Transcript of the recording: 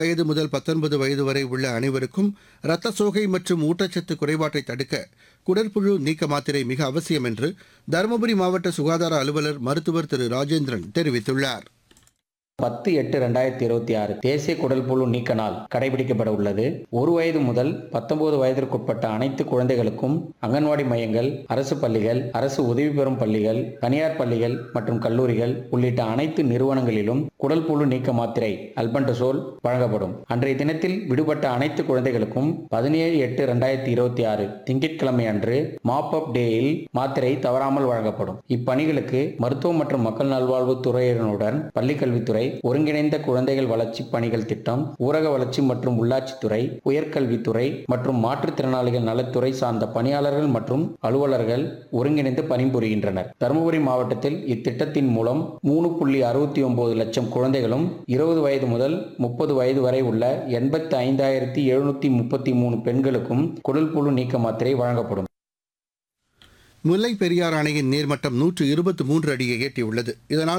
வயது முதல் பத்தொன்பது வயது வரை உள்ள அனைவருக்கும் இரத்த சோகை மற்றும் ஊட்டச்சத்து குறைபாட்டை தடுக்க குடற்புழு நீக்க மாத்திரை மிக அவசியம் என்று தருமபுரி மாவட்ட சுகாதார அலுவலர் மருத்துவர் திரு ராஜேந்திரன் தெரிவித்துள்ளார் பத்து எட்டு ரெண்டாயிரத்தி இருபத்தி ஆறு தேசிய குடல்புழு நீக்க நாள் கடைபிடிக்கப்பட உள்ளது ஒரு வயது முதல் பத்தொன்பது வயதிற்குட்பட்ட அனைத்து குழந்தைகளுக்கும் அங்கன்வாடி மையங்கள் அரசு பள்ளிகள் அரசு உதவி பெறும் பள்ளிகள் தனியார் பள்ளிகள் மற்றும் கல்லூரிகள் உள்ளிட்ட அனைத்து நிறுவனங்களிலும் குடல்புழு நீக்க மாத்திரை அல்பண்டசோல் வழங்கப்படும் அன்றைய தினத்தில் விடுபட்ட அனைத்து குழந்தைகளுக்கும் பதினேழு எட்டு ரெண்டாயிரத்தி இருபத்தி ஆறு திங்கட்கிழமை அன்று மாப் அப் டேயில் மாத்திரை தவறாமல் வழங்கப்படும் இப்பணிகளுக்கு மருத்துவ மற்றும் மக்கள் நல்வாழ்வுத் துறையினருடன் பள்ளிக்கல்வித்துறை ஒருங்கிணைந்த குழந்தைகள் வளர்ச்சி பணிகள் திட்டம் ஊரக வளர்ச்சி மற்றும் உள்ளாட்சித்துறை உயர்கல்வித்துறை மற்றும் மாற்றுத்திறனாளிகள் நலத்துறை சார்ந்த பணியாளர்கள் மற்றும் அலுவலர்கள் ஒருங்கிணைந்து பணிபுரிகின்றனர் தருமபுரி மாவட்டத்தில் இத்திட்டத்தின் மூலம் மூணு புள்ளி அறுபத்தி ஒன்பது லட்சம் குழந்தைகளும் இருபது வயது முதல் முப்பது வயது வரை உள்ள எண்பத்தி ஐந்தாயிரத்தி எழுநூத்தி முப்பத்தி மூணு பெண்களுக்கும் குடல் புழு நீக்க மாத்திரை வழங்கப்படும் முல்லை பெரியார் அணையின் நீர்மட்டம் நூற்று இருபத்தி மூன்று அடியை எட்டியுள்ளது இதனால்